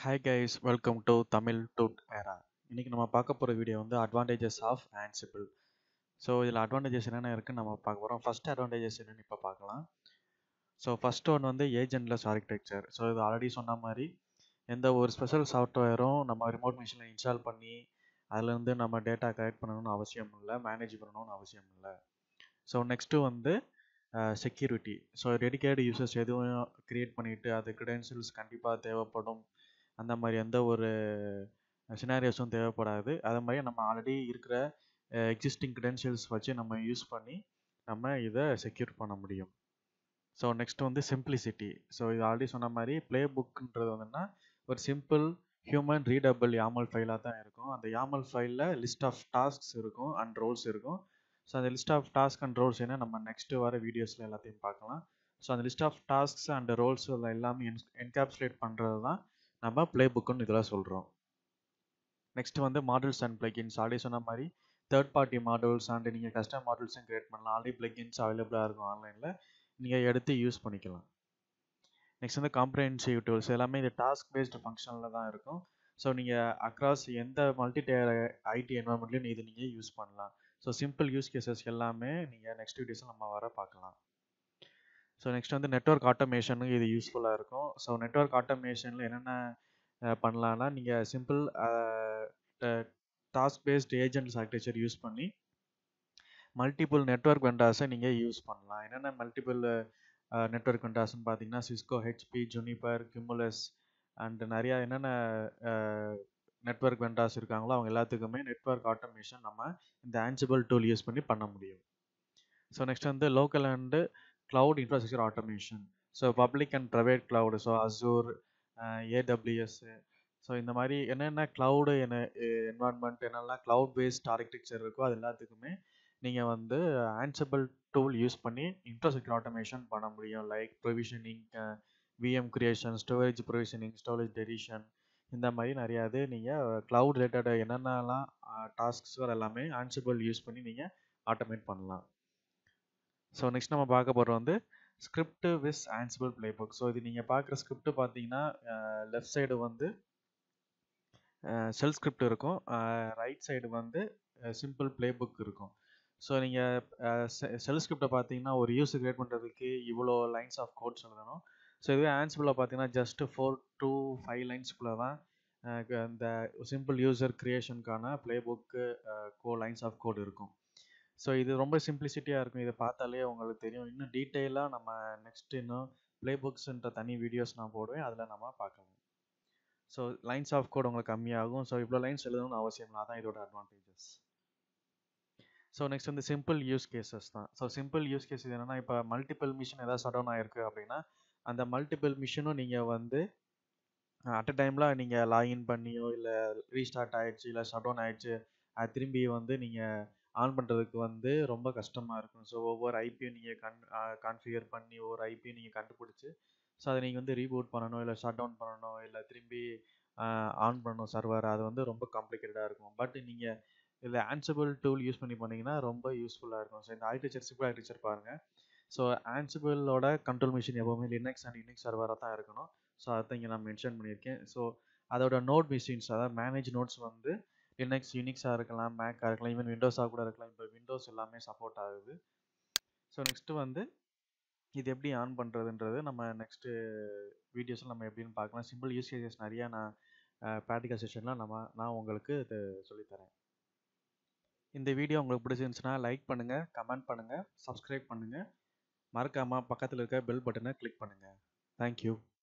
hi guys welcome to Tamil dude era இன்னைக்கு நம்ம பார்க்க போகிற வீடியோ வந்து அட்வான்டேஜஸ் ஆஃப் ஆன்சிபிள் ஸோ இதில் அட்வான்டேஜஸ் என்னென்ன இருக்குன்னு நம்ம பார்க்க போகிறோம் ஃபர்ஸ்ட் அட்வான்டேஜஸ் என்னென்னு இப்போ பார்க்கலாம் ஸோ ஃபர்ஸ்ட் ஒன் வந்து ஏஜென்ட்லெஸ் ஆர்கிடெக்சர் ஸோ இது ஆல்ரெடி சொன்ன மாதிரி எந்த ஒரு ஸ்பெஷல் சாஃப்ட்வேரும் நம்ம ரிமோட் மிஷினில் இன்ஸ்டால் பண்ணி அதுலேருந்து நம்ம டேட்டா கலெக்ட் பண்ணணும்னு அவசியம் இல்லை மேனேஜ் பண்ணணும்னு அவசியம் இல்லை ஸோ நெக்ஸ்ட்டு வந்து செக்யூரிட்டி ஸோ டெடிக்கேட் யூசர்ஸ் எதுவும் க்ரியேட் பண்ணிவிட்டு அது க்ரெடென்ஷியல்ஸ் கண்டிப்பாக தேவைப்படும் அந்த மாதிரி எந்த ஒரு சினாரியோஸும் தேவைப்படாது அதே மாதிரி நம்ம ஆல்ரெடி இருக்கிற எக்ஸிஸ்டிங் க்ரெடென்ஷியல்ஸ் வச்சு நம்ம யூஸ் பண்ணி நம்ம இதை செக்யூர் பண்ண முடியும் ஸோ நெக்ஸ்ட் வந்து சிம்பிளிசிட்டி ஸோ இது ஆல்ரெடி சொன்ன மாதிரி ப்ளே புக்குன்றது வந்துன்னா ஒரு சிம்பிள் ஹியூமன் ரீடபிள் யாமல் ஃபைலாக தான் இருக்கும் அந்த யாமல் ஃபைலில் லிஸ்ட் ஆஃப் டாஸ்க்ஸ் இருக்கும் அண்ட் ரோல்ஸ் இருக்கும் ஸோ அந்த list of task and roles என்ன நம்ம நெக்ஸ்ட் வர வீடியோஸில் எல்லாத்தையும் பார்க்கலாம் ஸோ அந்த list of tasks and roles எல்லாமே என் என்கேப்சுலேட் பண்ணுறது தான் நம்ம ப்ளே புக்குன்னு இதில் சொல்கிறோம் நெக்ஸ்ட் வந்து மாடல்ஸ் அண்ட் பிளகின்ஸ் ஆல்ரெடி சொன்ன மாதிரி தேர்ட் பார்ட்டி மாடல்ஸ் அண்ட் நீங்கள் கஸ்டம் மாடல்ஸும் கிரியேட் பண்ணலாம் ஆல்ரெடி பிளகின்ஸ் அவைலபிளாக இருக்கும் ஆன்லைனில் நீங்கள் எடுத்து யூஸ் பண்ணிக்கலாம் நெக்ஸ்ட் வந்து காம்ப்ரஹென்சிவ் டூல்ஸ் எல்லாமே இது டாஸ்க் பேஸ்டு ஃபங்க்ஷனில் தான் இருக்கும் ஸோ நீங்கள் அக்ராஸ் எந்த மல்டி டயர் ஐடி என்வரன்மெண்ட்லையும் இது நீங்கள் யூஸ் பண்ணலாம் ஸோ சிம்பிள் யூஸ் கேசஸ் எல்லாமே நீங்கள் நெக்ஸ்ட் வீடியோஸில் நம்ம வர பார்க்கலாம் ஸோ நெக்ஸ்ட் வந்து நெட்ஒர்க் ஆட்டோமேஷனுக்கு இது யூஸ்ஃபுல்லாக இருக்கும் ஸோ நெட்ஒர்க் ஆட்டோமேஷனில் என்னென்ன பண்ணலான்னா நீங்கள் simple task based agents architecture use பண்ணி மல்டிபிள் நெட்ஒர்க் வெண்டாஸை நீங்கள் யூஸ் பண்ணலாம் என்னென்ன மல்டிபிள் நெட்ஒர்க் வெண்டாஸ்ன்னு பார்த்தீங்கன்னா Cisco HP Juniper Cumulus and நிறையா என்னென்ன நெட்ஒர்க் வெண்டாஸ் இருக்காங்களோ அவங்க எல்லாத்துக்குமே நெட்ஒர்க் ஆட்டோமேஷன் நம்ம இந்த ஆன்சிபிள் டூல் யூஸ் பண்ணி பண்ண முடியும் ஸோ நெக்ஸ்ட் வந்து local and cloud infrastructure automation so public and private cloud so Azure AWS so இந்த மாதிரி என்னென்ன க்ளவுடு என்ன என்வான்மெண்ட் என்னெல்லாம் க்ளவுட் பேஸ்ட் ஆர்கிடெக்சர் இருக்கோ அது எல்லாத்துக்குமே நீங்கள் வந்து ஆன்சபிள் டூல் யூஸ் பண்ணி இன்ஃப்ராஸ்ட்ரக்சர் ஆட்டோமேஷன் பண்ண முடியும் like provisioning VM creation storage provisioning storage deletion இந்த மாதிரி நிறையா இது நீங்கள் க்ளவுட் ரிலேட்டட் என்னென்னலாம் டாஸ்க்ஸ் எல்லாமே ஆன்சபிள் யூஸ் பண்ணி நீங்கள் ஆட்டோமேட் பண்ணலாம் ஸோ நெக்ஸ்ட் நம்ம பார்க்க போகிறது வந்து script with Ansible playbook so இது நீங்கள் பார்க்குற ஸ்கிரிப்ட் பார்த்தீங்கன்னா லெஃப்ட் சைடு வந்து செல் ஸ்கிரிப்ட் இருக்கும் ரைட் சைடு வந்து சிம்பிள் ப்ளே புக் இருக்கும் ஸோ நீங்கள் செல் ஸ்கிரிப்டை பார்த்தீங்கன்னா ஒரு யூஸ் கிரியேட் பண்ணுறதுக்கு இவ்வளோ லைன்ஸ் ஆஃப் கோட்ஸ் எழுதணும் ஸோ இதுவே ஆன்சிபிளில் பார்த்தீங்கன்னா ஜஸ்ட் ஃபோர் டூ ஃபைவ் லைன்ஸ்குள்ளே தான் இந்த சிம்பிள் யூசர் க்ரியேஷனுக்கான ப்ளே புக்கு கோ லைன்ஸ் ஆஃப் கோட் இருக்கும் ஸோ இது ரொம்ப சிம்பிளிசிட்டியாக இருக்கும் இதை பார்த்தாலே உங்களுக்கு தெரியும் இன்னும் டீட்டெயிலாக நம்ம நெக்ஸ்ட் இன்னும் ப்ளே புக்ஸ்ன்ற தனி வீடியோஸ் நான் போடுவேன் அதில் நம்ம பார்க்கலாம் ஸோ லைன்ஸ் ஆஃப் கோட் உங்களுக்கு கம்மியாகும் ஸோ இவ்வளோ லைன்ஸ் எழுதணும்னு அவசியம் இல்லை தான் இதோட அட்வான்டேஜஸ் ஸோ நெக்ஸ்ட் வந்து சிம்பிள் யூஸ் கேசஸ் தான் ஸோ சிம்பிள் யூஸ் கேஸ் என்னென்னா இப்போ மல்டிபிள் மிஷின் ஏதாவது ஷட் டவுன் ஆயிருக்கு அப்படின்னா அந்த மல்டிபிள் மிஷினும் நீங்கள் வந்து அட் அ டைமில் நீங்கள் லாகின் பண்ணியோ இல்லை ரீஸ்டார்ட் ஆகிடுச்சு இல்லை ஷட் டவுன் ஆகிடுச்சு அது திரும்பி வந்து நீங்கள் ஆன் பண்ணுறதுக்கு வந்து ரொம்ப கஷ்டமாக இருக்கும் ஸோ ஒவ்வொரு ஐபியும் நீங்கள் கன் கான்ஃபிகர் பண்ணி ஒவ்வொரு ஐபியும் நீங்கள் கண்டுபிடிச்சி ஸோ அதை நீங்கள் வந்து ரீபூட் பண்ணணும் இல்லை ஷட் டவுன் பண்ணணும் இல்லை திரும்பி ஆன் பண்ணணும் சர்வர் அது வந்து ரொம்ப காம்ப்ளிகேட்டடாக இருக்கும் பட் நீங்கள் இதில் ஆன்சிபிள் டூல் யூஸ் பண்ணி பண்ணிங்கன்னா ரொம்ப யூஸ்ஃபுல்லாக இருக்கும் ஸோ இந்த ஆர்கிடெக்சர் சிம்பிள் ஆர்கிடெக்சர் பாருங்கள் ஸோ ஆன்சிபிளோட கண்ட்ரோல் மிஷின் எப்போவுமே லினக்ஸ் அண்ட் யூனிக்ஸ் சர்வராக தான் இருக்கணும் ஸோ அதை இங்கே நான் மென்ஷன் பண்ணியிருக்கேன் ஸோ அதோட நோட் மிஷின்ஸ் அதாவது மேனேஜ் நோட்ஸ் வந்து லினக்ஸ் யூனிக்ஸாக இருக்கலாம் மேக்காக இருக்கலாம் ஈவன் விண்டோஸாக கூட இருக்கலாம் இப்போ விண்டோஸ் எல்லாமே சப்போர்ட் ஆகுது ஸோ நெக்ஸ்ட்டு வந்து இது எப்படி ஆன் பண்ணுறதுன்றது நம்ம நெக்ஸ்ட்டு வீடியோஸில் நம்ம எப்படின்னு பார்க்கலாம் சிம்பிள் யூஸ் கேசஸ் நிறையா நான் ப்ராக்டிக்கல் செஷன்லாம் நம்ம நான் உங்களுக்கு இது சொல்லித்தரேன் இந்த வீடியோ உங்களுக்கு பிடிச்சிருந்துச்சுன்னா லைக் பண்ணுங்கள் கமெண்ட் பண்ணுங்கள் சப்ஸ்கிரைப் பண்ணுங்கள் மறக்காமல் பக்கத்தில் இருக்க பெல் பட்டனை கிளிக் பண்ணுங்கள் தேங்க்யூ